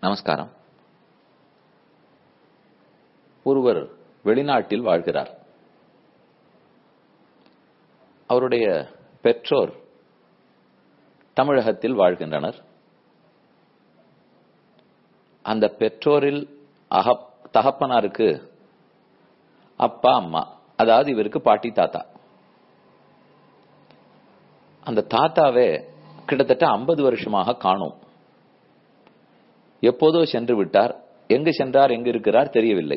நமஸ்காரம் ஒருவர் வெளிநாட்டில் வாழ்கிறார் அவருடைய பெற்றோர் தமிழகத்தில் வாழ்கின்றனர் அந்த பெற்றோரில் அகப் தகப்பனாருக்கு அப்பா அம்மா அதாவது இவருக்கு பாட்டி தாத்தா அந்த தாத்தாவே கிட்டத்தட்ட ஐம்பது வருஷமாக காணோம் எப்போதோ சென்று விட்டார் எங்கு சென்றார் எங்கு இருக்கிறார் தெரியவில்லை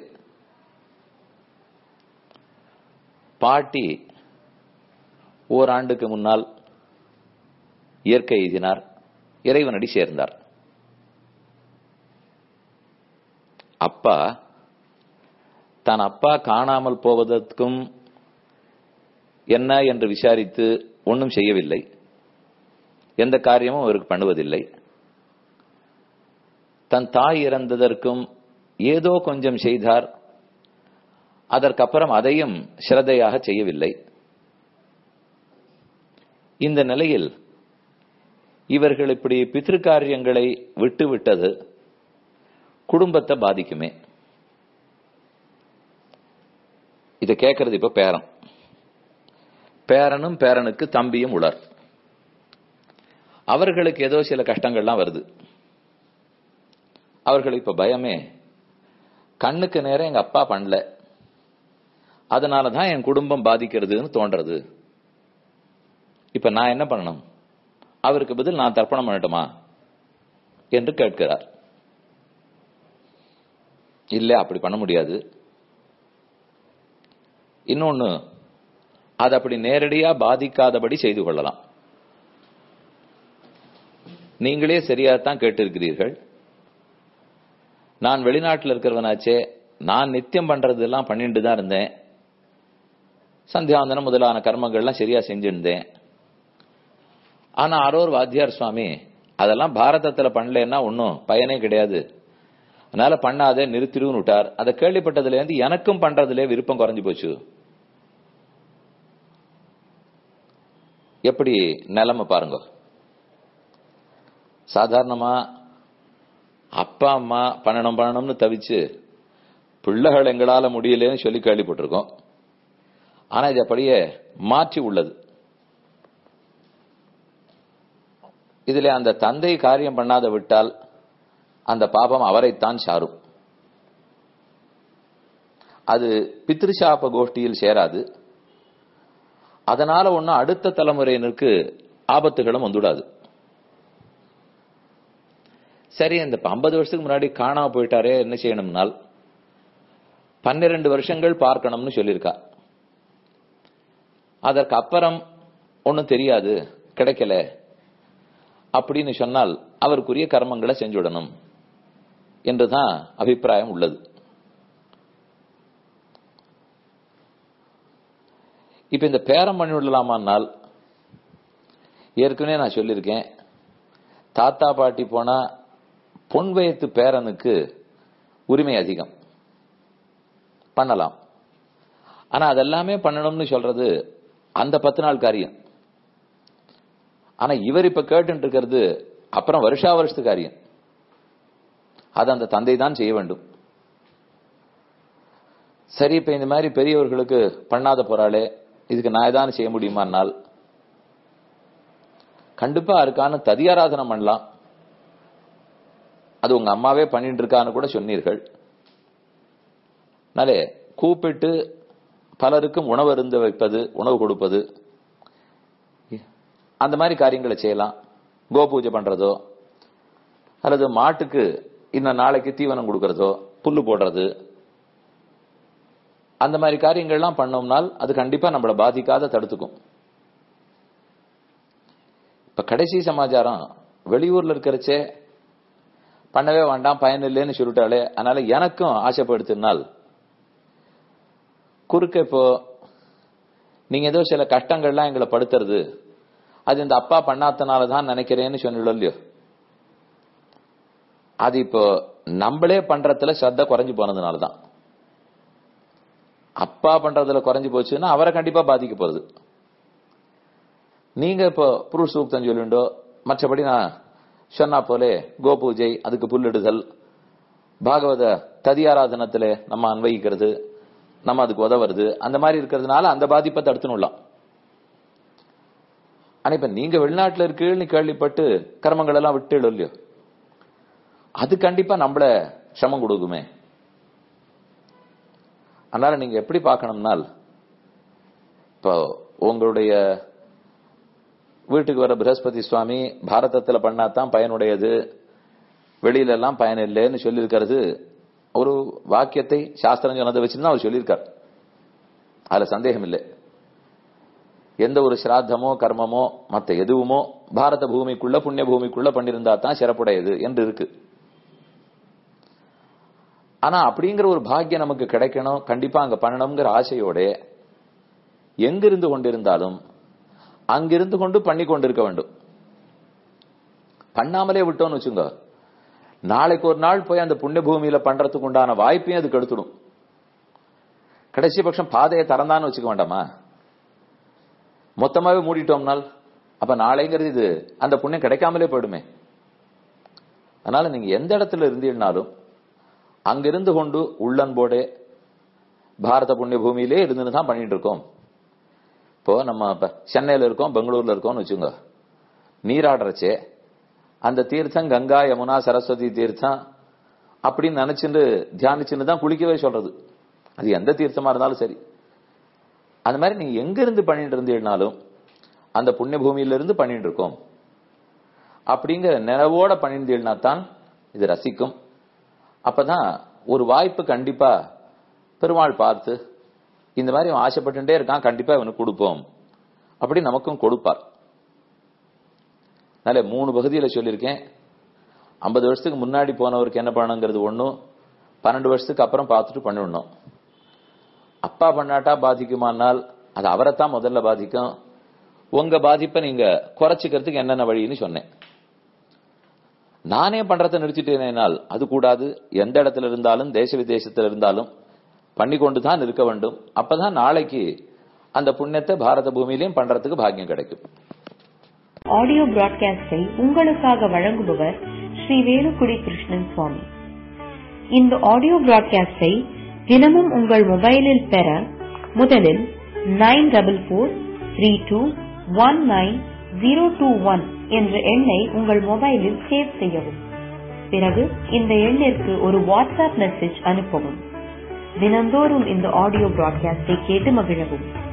பாட்டி ஓராண்டுக்கு முன்னால் இயற்கை எய்தினார் இறைவனடி சேர்ந்தார் அப்பா தான் அப்பா காணாமல் போவதற்கும் என்ன என்று விசாரித்து ஒன்றும் செய்யவில்லை எந்த காரியமும் அவருக்கு பண்ணுவதில்லை தன் தாய் இறந்ததற்கும் ஏதோ கொஞ்சம் செய்தார் அதற்கப்புறம் அதையும் சிரதையாக செய்யவில்லை இந்த நிலையில் இவர்கள் இப்படி பித்திருக்காரியங்களை விட்டு விட்டது குடும்பத்தை பாதிக்குமே இதை கேட்கறது இப்ப பேரன் பேரனும் பேரனுக்கு தம்பியும் உளர் அவர்களுக்கு ஏதோ சில கஷ்டங்கள்லாம் வருது அவர்கள் இப்ப பயமே கண்ணுக்கு நேரம் எங்க அப்பா பண்ணல அதனாலதான் என் குடும்பம் பாதிக்கிறதுன்னு தோன்றது இப்ப நான் என்ன பண்ணணும் அவருக்கு பதில் நான் தர்ப்பணம் பண்ணட்டுமா என்று கேட்கிறார் இல்ல அப்படி பண்ண முடியாது இன்னொன்னு அது அப்படி நேரடியா பாதிக்காதபடி செய்து கொள்ளலாம் நீங்களே சரியாத்தான் கேட்டிருக்கிறீர்கள் நான் வெளிநாட்டில் இருக்கிறவனாச்சே நான் நித்தியம் பண்றதெல்லாம் பண்ணிட்டு தான் இருந்தேன் சந்தியாவந்தனம் முதலான கர்மங்கள்லாம் சரியா செஞ்சிருந்தேன் ஆனா ஆரோர் வாத்தியார் சுவாமி அதெல்லாம் பாரதத்துல பண்ணலன்னா ஒன்னும் பயனே கிடையாது அதனால பண்ணாதே நிறுத்திடுன்னு விட்டார் அதை கேள்விப்பட்டதுல இருந்து எனக்கும் பண்றதுல விருப்பம் குறைஞ்சு போச்சு எப்படி நிலைமை பாருங்க சாதாரணமா அப்பா அம்மா பண்ணணும் பண்ணணும்னு தவிச்சு பிள்ளைகள் எங்களால முடியலன்னு சொல்லி கேள்விப்பட்டிருக்கோம் ஆனா இது அப்படியே மாற்றி உள்ளது இதுல அந்த தந்தை காரியம் பண்ணாத விட்டால் அந்த பாபம் அவரைத்தான் சாரும் அது பித்ருசாப கோஷ்டியில் சேராது அதனால ஒன்னும் அடுத்த தலைமுறையினருக்கு ஆபத்துகளும் வந்துடாது சரி இந்த ஐம்பது வருஷத்துக்கு முன்னாடி காணாம போயிட்டாரே என்ன செய்யணும்னால் பன்னிரண்டு வருஷங்கள் பார்க்கணும்னு சொல்லியிருக்கா அதற்கு அப்புறம் ஒன்னும் தெரியாது கிடைக்கல அப்படின்னு சொன்னால் அவருக்குரிய கர்மங்களை செஞ்சுடணும் என்றுதான் அபிப்பிராயம் உள்ளது இப்ப இந்த பேரம் பண்ணி விடலாமான்னால் ஏற்கனவே நான் சொல்லியிருக்கேன் தாத்தா பாட்டி போனா பொன் வயத்து பேரனுக்கு உரிமை அதிகம் பண்ணலாம் ஆனா அதெல்லாமே பண்ணணும்னு சொல்றது அந்த பத்து நாள் காரியம் ஆனா இவர் இப்ப கேட்டு இருக்கிறது அப்புறம் வருஷா வருஷத்து காரியம் அது அந்த தந்தை தான் செய்ய வேண்டும் சரி இப்ப இந்த மாதிரி பெரியவர்களுக்கு பண்ணாத போறாளே இதுக்கு நான் ஏதாவது செய்ய முடியுமானால் கண்டிப்பா இருக்கான்னு ததியாராதனம் பண்ணலாம் அது உங்க அம்மாவே பண்ணிட்டு இருக்கான்னு கூட சொன்னீர்கள் நாளே கூப்பிட்டு பலருக்கும் உணவு அருந்த வைப்பது உணவு கொடுப்பது அந்த மாதிரி காரியங்களை செய்யலாம் கோ பூஜை பண்றதோ அல்லது மாட்டுக்கு இன்னும் நாளைக்கு தீவனம் கொடுக்கறதோ புல்லு போடுறது அந்த மாதிரி காரியங்கள்லாம் பண்ணோம்னால் அது கண்டிப்பா நம்மளை பாதிக்காத தடுத்துக்கும் இப்ப கடைசி சமாச்சாரம் வெளியூர்ல இருக்கிறச்சே பண்ணவே வேண்டாம் பயன் இல்லைன்னு சொல்லிட்டாலே அதனால எனக்கும் ஆசைப்படுத்தினால் குறுக்க இப்போ நீங்க ஏதோ சில கஷ்டங்கள்லாம் எங்களை படுத்துறது அது இந்த அப்பா பண்ணாதனால தான் நினைக்கிறேன்னு சொன்னோம் இல்லையோ அது இப்போ நம்மளே பண்றதுல ஸ்ரத்த குறைஞ்சு போனதுனால தான் அப்பா பண்றதுல குறைஞ்சு போச்சுன்னா அவரை கண்டிப்பா பாதிக்க போகுது நீங்க இப்போ புருஷ சூக்தம் சொல்லிண்டோ மற்றபடி நான் சொன்னா போலே கோ பூஜை அதுக்கு புல்லிடுதல் பாகவத ததியாராதனத்திலே நம்ம அன்வயிக்கிறது நம்ம அதுக்கு உதவுறது அந்த மாதிரி இருக்கிறதுனால அந்த பாதிப்பை தடுத்துனுலாம் ஆனா இப்ப நீங்க வெளிநாட்டுல இருக்கீங்கன்னு கேள்விப்பட்டு கர்மங்கள் எல்லாம் விட்டு இல்லையோ அது கண்டிப்பா நம்மள சிரமம் கொடுக்குமே அதனால நீங்க எப்படி பார்க்கணும்னால் இப்போ உங்களுடைய வீட்டுக்கு வர பிரகஸ்பதி சுவாமி பாரதத்துல பண்ணாதான் பயனுடையது வெளியில எல்லாம் பயன் இல்லைன்னு சொல்லியிருக்கிறது ஒரு வாக்கியத்தை சாஸ்திரம் சொன்னதை வச்சுதான் அவர் சொல்லியிருக்கார் அதுல சந்தேகம் இல்லை எந்த ஒரு சிராத்தமோ கர்மமோ மத்த எதுவுமோ பாரத பூமிக்குள்ள புண்ணிய பூமிக்குள்ள பண்ணிருந்தா தான் சிறப்புடையது என்று இருக்கு ஆனா அப்படிங்கிற ஒரு பாக்கியம் நமக்கு கிடைக்கணும் கண்டிப்பா அங்க பண்ணணுங்கிற ஆசையோட எங்கிருந்து கொண்டிருந்தாலும் அங்கிருந்து கொண்டு பண்ணி கொண்டிருக்க வேண்டும் பண்ணாமலே விட்டோம்னு வச்சுங்க நாளைக்கு ஒரு நாள் போய் அந்த புண்ணிய பூமியில பண்றதுக்கு உண்டான வாய்ப்பையும் அது கெடுத்துடும் கடைசி பட்சம் பாதையை திறந்தான்னு வச்சுக்க வேண்டாமா மொத்தமாவே மூடிட்டோம்னால் அப்ப நாளைங்கிறது இது அந்த புண்ணியம் கிடைக்காமலே போயிடுமே அதனால நீங்க எந்த இடத்துல இருந்தீங்கனாலும் அங்கிருந்து கொண்டு உள்ளன்போட பாரத புண்ணிய பூமியிலே இருந்து தான் பண்ணிட்டு இருக்கோம் இப்போ நம்ம இப்ப சென்னையில இருக்கோம் பெங்களூர்ல இருக்கோம்னு வச்சுங்க நீராடுறச்சே அந்த தீர்த்தம் கங்கா யமுனா சரஸ்வதி தீர்த்தம் அப்படின்னு நினைச்சுட்டு தியானிச்சுன்னு தான் குளிக்கவே சொல்றது அது எந்த தீர்த்தமா இருந்தாலும் சரி அந்த மாதிரி நீங்க எங்க இருந்து பண்ணிட்டு இருந்தீங்கனாலும் அந்த புண்ணிய பூமியில இருந்து பண்ணிட்டு இருக்கோம் அப்படிங்கிற நினைவோட பண்ணிருந்தீங்கன்னா தான் இது ரசிக்கும் அப்பதான் ஒரு வாய்ப்பு கண்டிப்பா பெருமாள் பார்த்து இந்த மாதிரி அவன் ஆசைப்பட்டுட்டே இருக்கான் கண்டிப்பா இவனுக்கு கொடுப்போம் அப்படி நமக்கும் கொடுப்பார் அதனால மூணு பகுதியில சொல்லியிருக்கேன் ஐம்பது வருஷத்துக்கு முன்னாடி போனவருக்கு என்ன பண்ணணுங்கிறது ஒண்ணும் பன்னெண்டு வருஷத்துக்கு அப்புறம் பார்த்துட்டு பண்ணிடணும் அப்பா பண்ணாட்டா பாதிக்குமானால் அது அவரைத்தான் முதல்ல பாதிக்கும் உங்க பாதிப்பை நீங்க குறைச்சிக்கிறதுக்கு என்னென்ன வழின்னு சொன்னேன் நானே பண்றதை நிறுத்திட்டேனால் அது கூடாது எந்த இடத்துல இருந்தாலும் தேச விதேசத்துல இருந்தாலும் பண்ணி கொண்டு தான் இருக்க வேண்டும் அப்பதான் நாளைக்கு அந்த புண்ணியத்தை பாரத பூமியிலையும் பண்றதுக்கு பாக்கியம் கிடைக்கும் ஆடியோ பிராட்காஸ்டை உங்களுக்காக வழங்குபவர் ஸ்ரீ வேலுக்குடி கிருஷ்ணன் சுவாமி இந்த ஆடியோ பிராட்காஸ்டை தினமும் உங்கள் மொபைலில் பெற முதலில் nine double four three two one nine zero two one என்ற எண்ணை உங்கள் மொபைலில் சேவ் செய்யவும் பிறகு இந்த எண்ணிற்கு ஒரு வாட்ஸ்அப் மெசேஜ் அனுப்பவும் தினந்தோறும் இந்த ஆடியோ பிராட்காஸ்டை கேட்டு மகிழவும்